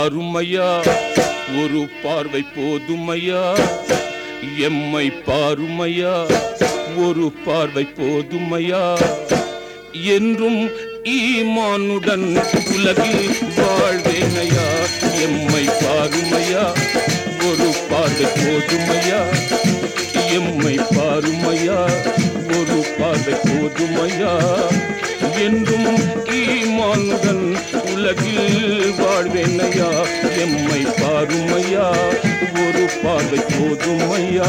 பாருமையா ஒரு பார்வை போதுமையா எம்மை பாருமையா ஒரு பார்வை போதுமையா என்றும் ஈமானுடன் உலகில் வாழ்வேனையா எம்மை பாருமையா ஒரு பார்வை போதுமையா எம்மை பாருமையா ஒரு பார்வை போதுமையா என்றும் ஈமானுடன் உலகில் வாழ்வேனையா எம்மை பாருமையா ஒரு பார்வை போதுமையா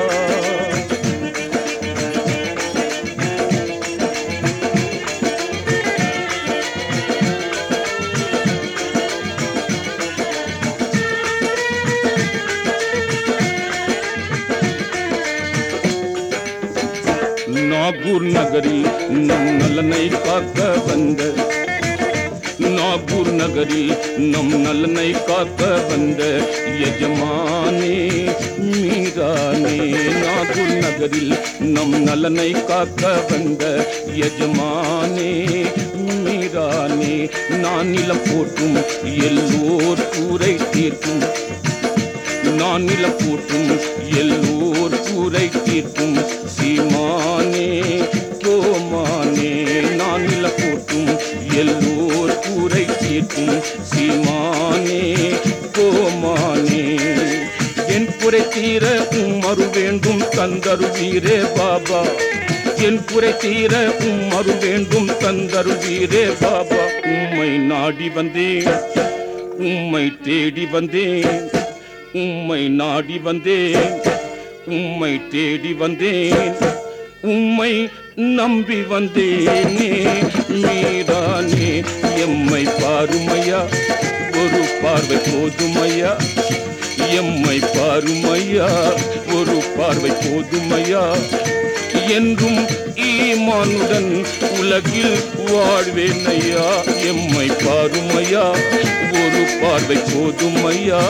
நாகூர் நகரில் நம் நலனை காக்க வந்த நாகூர் நகரில் நம் நலனை காக்க வந்த எஜமானே மீரானே நாகூர் நகரில் நம் நலனை காக்க வந்த எஜமானே மீரானே நான் நிலம் போற்றும் எல்லோர் கூரை தீர்க்கும் நான் நிலம் போற்றும் எல்லோர் கூரை தீர்க்கும் சீமானே கோமானே நான் நிலம் போற்றும் எல்லோர் கூரை தீர்க்கும் சீமானே கோமானே என் குறை தீர உம் அருள் வேண்டும் தந்தருவீரே பாபா என் குறை தீர உம் அருள் வேண்டும் தந்தருவீரே பாபா உம்மை நாடி வந்தேன் உம்மை தேடி வந்தேன் உம்மை நாடி வந்தேன் உம்மை தேடி வந்தேன் உம்மை நம்பி வந்தேனே மீரானே எம்மை பாருமையா ஒரு பார்வை போதுமையா எம்மை பாருமையா ஒரு பார்வை போதுமையா என்றும் ஈமானுடன் உலகில் வாழ்வேனையா எம்மை பாருமையா ஒரு பார்வை போதுமையா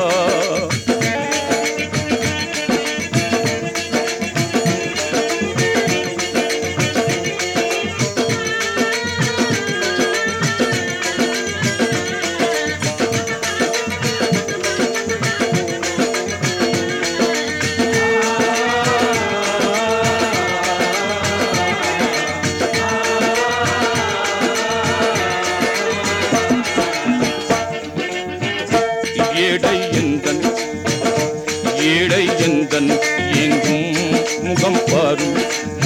ஏடை எந்தன் ஏடை எந்தன் எங்கும் முகம் பாரும்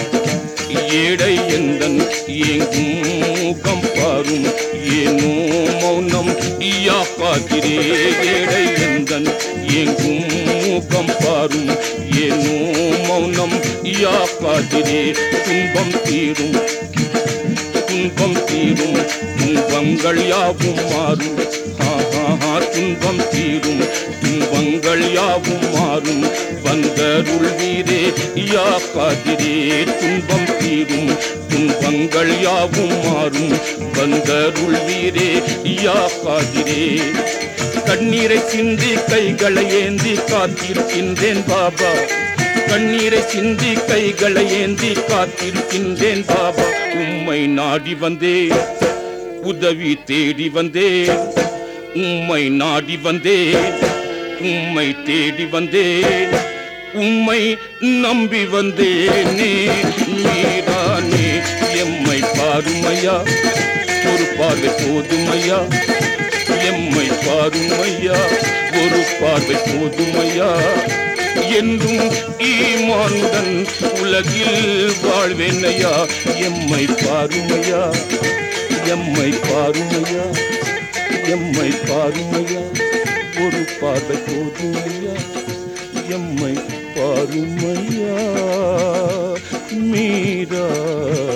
ஏடை எந்தன் எங்கும் முகம் பாரும் ஏனோ மௌனம் ஈயா காத்திரே ஏடை எந்தன் எங்கும் முகம் பாரும் ஏனோ மௌனம் ஈயா காத்திரே துன்பம் தீரும் துன்பம் தீரும் துன்பங்கள் யாவும் மாறும் ஆ, ஆ, ஆ, துன்பம் தீரும் துன்பங்கள் யாவும் மாறும் வந்தருள் வீரே யா காதிரே துன்பம் தீரும் துன்பங்கள் யாவும் மாறும் வந்தருள் வீரே யா காதிரே கண்ணீரை சிந்தி கைகளை ஏந்தி காத்திருக்கின்றேன் பாபா கண்ணீரை சிந்தி கைகளை ஏந்தி காத்திருக்கின்றேன் பாபா உம்மை நாடி வந்தேன் உதவி தேடி வந்தேன் உம்மை நாடி வந்தேன் உம்மை தேடி வந்தேன் உம்மை நம்பி வந்தேனே மீதானே எம்மை பாருமையா ஒரு பார்வை போதுமையா எம்மை பாருமையா ஒரு பார்வை போதுமையா என்றும் ஈமானுடன் உலகில் வாழ்வேனையா எம்மை பாருமையா எம்மை பாருமையா எம்மை பாருமையா ஒரு பார்வை போதுமையா எம்மை பாருமையா மீரா